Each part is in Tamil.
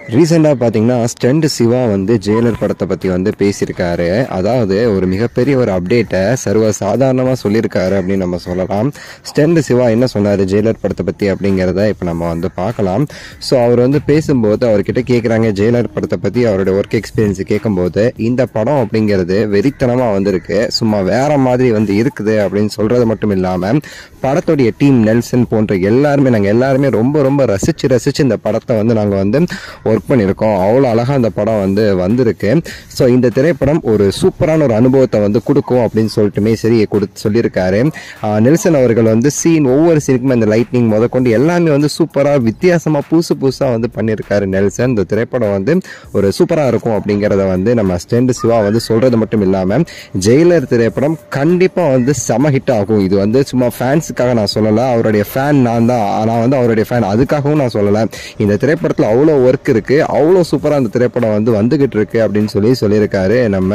ரீசெண்டாக பார்த்தீங்கன்னா ஸ்டெண்ட் சிவா வந்து ஜெயிலர் படத்தை பற்றி வந்து பேசியிருக்காரு அதாவது ஒரு மிகப்பெரிய ஒரு அப்டேட்டை சர்வ சாதாரணமாக சொல்லியிருக்காரு அப்படின்னு நம்ம சொல்லலாம் ஸ்டெண்ட் சிவா என்ன சொன்னார் ஜெயிலர் படத்தை பற்றி அப்படிங்கிறத இப்போ நம்ம வந்து பார்க்கலாம் ஸோ அவர் வந்து பேசும்போது அவர்கிட்ட கேட்குறாங்க ஜெயிலர் படத்தை பற்றி அவரோட ஒர்க் எக்ஸ்பீரியன்ஸ் கேட்கும்போது இந்த படம் அப்படிங்கிறது வெறித்தனமாக வந்திருக்கு சும்மா வேற மாதிரி வந்து இருக்குது அப்படின்னு சொல்கிறது மட்டும் இல்லாமல் படத்துடைய டீம் நெல்சன் போன்ற எல்லாருமே நாங்கள் எல்லாருமே ரொம்ப ரொம்ப ரசித்து ரசித்து இந்த படத்தை வந்து நாங்கள் வந்து ஒர்க் பண்ணியிருக்கோம் அவ்வளோ அழகாக அந்த படம் வந்து வந்திருக்கு ஸோ இந்த திரைப்படம் ஒரு சூப்பரான ஒரு அனுபவத்தை வந்து கொடுக்கும் அப்படின்னு சொல்லிட்டுமே சரி கொடுத்து சொல்லியிருக்காரு ஆஹ் நெல்சன் அவர்கள் வந்து சீன் ஒவ்வொரு சீனுக்குமே அந்த லைட்னிங் முதற்கொண்டு எல்லாமே வந்து சூப்பராக வித்தியாசமாக புதுசு புதுசாக வந்து பண்ணியிருக்காரு நெல்சன் இந்த திரைப்படம் வந்து ஒரு சூப்பராக இருக்கும் அப்படிங்கிறத வந்து நம்ம ஸ்டெண்ட் சிவா வந்து சொல்கிறது மட்டும் இல்லாமல் ஜெயிலர் திரைப்படம் கண்டிப்பாக வந்து செம ஹிட் ஆகும் இது வந்து சும்மா ஃபேன்ஸுக்காக நான் சொல்லலை அவருடைய ஃபேன் நான் தான் நான் வந்து அவருடைய ஃபேன் அதுக்காகவும் நான் சொல்லலை இந்த திரைப்படத்தில் அவ்வளோ ஒர்க் இருக்கு அவ்வளோ சூப்பராக அந்த திரைப்படம் வந்து வந்துகிட்டு இருக்கு அப்படின்னு சொல்லி சொல்லியிருக்காரு நம்ம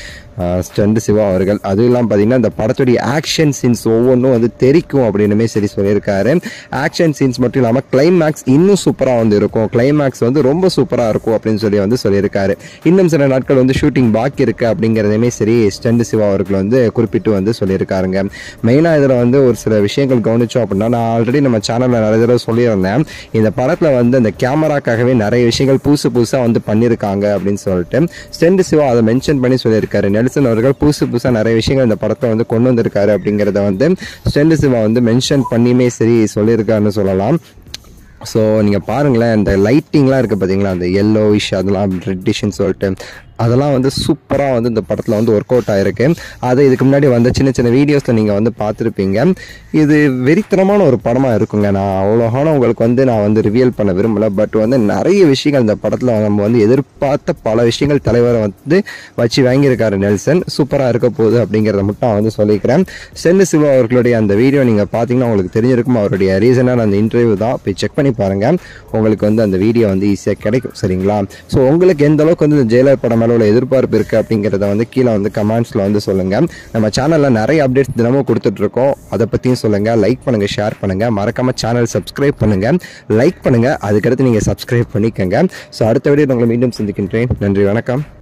ஸ்டண்ட் சிவா அவர்கள் அதுவும் இல்லாமல் பார்த்தீங்கன்னா இந்த படத்துடைய ஆக்ஷன் சீன்ஸ் ஒவ்வொன்றும் வந்து தெரிக்கும் அப்படின்னுமே சரி சொல்லியிருக்காரு ஆக்ஷன் சீன்ஸ் மட்டும் இல்லாமல் கிளைமேக்ஸ் இன்னும் சூப்பராக வந்து இருக்கும் கிளைமேக்ஸ் வந்து ரொம்ப சூப்பராக இருக்கும் அப்படின்னு சொல்லி வந்து சொல்லியிருக்காரு இன்னும் சில நாட்கள் வந்து ஷூட்டிங் பாக்கி இருக்கு அப்படிங்கிறதையுமே சரி ஸ்டண்ட் சிவா அவர்கள் வந்து குறிப்பிட்டு வந்து சொல்லியிருக்காருங்க மெயினாக இதில் வந்து ஒரு சில விஷயங்கள் கவனிச்சோம் அப்படின்னா நான் ஆல்ரெடி நம்ம சேனலில் நிறைய தடவை சொல்லியிருந்தேன் இந்த படத்தில் வந்து அந்த கேமராக்காகவே நிறைய விஷயங்கள் புதுசு புதுசாக வந்து பண்ணியிருக்காங்க அப்படின்னு சொல்லிட்டு ஸ்டெண்ட் சிவா அதை மென்ஷன் பண்ணி சொல்லியிருக்காரு நெல்சன் அவர்கள் புதுசு புதுசாக நிறைய விஷயங்கள் இந்த படத்தை வந்து கொண்டு வந்திருக்காரு அப்படிங்கிறத வந்து ஸ்டெண்ட் சிவா வந்து மென்ஷன் பண்ணியுமே சரி சொல்லியிருக்காருன்னு சொல்லலாம் ஸோ நீங்கள் பாருங்களேன் இந்த லைட்டிங்லாம் இருக்குது பார்த்தீங்களா அந்த yellowish அதெல்லாம் ரெட்டிஷ்னு சொல்லிட்டு அதெல்லாம் வந்து சூப்பராக வந்து இந்த படத்தில் வந்து ஒர்க் அவுட் ஆயிருக்கு அதை இதுக்கு முன்னாடி வந்த சின்ன சின்ன வீடியோஸில் நீங்கள் வந்து பார்த்துருப்பீங்க இது வெறித்தனமான ஒரு படமாக இருக்குங்க நான் அவ்வளோகான உங்களுக்கு வந்து நான் வந்து ரிவியல் பண்ண விரும்பல பட் வந்து நிறைய விஷயங்கள் இந்த படத்தில் நம்ம வந்து எதிர்பார்த்த பல விஷயங்கள் தலைவரை வந்து வச்சு வாங்கியிருக்காரு நெல்சன் சூப்பராக இருக்க போகுது அப்படிங்கிறத மட்டும் நான் வந்து சொல்லிக்கிறேன் சென்னு சிவா அவர்களுடைய அந்த வீடியோ நீங்கள் பார்த்தீங்கன்னா உங்களுக்கு தெரிஞ்சிருக்கும் அவருடைய ரீசனான அந்த இன்டர்வியூ தான் போய் செக் பண்ணி பாருங்கள் உங்களுக்கு வந்து அந்த வீடியோ வந்து ஈஸியாக கிடைக்கும் சரிங்களா ஸோ உங்களுக்கு எந்த அளவுக்கு வந்து இந்த ஜெயிலர் படம் மேலே உள்ள எதிர்பார்ப்பு இருக்குது அப்படிங்கிறத வந்து கீழே வந்து கமெண்ட்ஸில் வந்து சொல்லுங்கள் நம்ம சேனலில் நிறைய அப்டேட்ஸ் தினமும் கொடுத்துட்ருக்கோம் அதை பற்றியும் சொல்லுங்கள் லைக் பண்ணுங்கள் ஷேர் பண்ணுங்கள் மறக்காமல் சேனல் சப்ஸ்கிரைப் பண்ணுங்கள் லைக் பண்ணுங்கள் அதுக்கடுத்து நீங்கள் சப்ஸ்கிரைப் பண்ணிக்கோங்க ஸோ அடுத்த வீடியோ உங்களை மீண்டும் சந்திக்கின்றேன் நன்றி வணக்கம்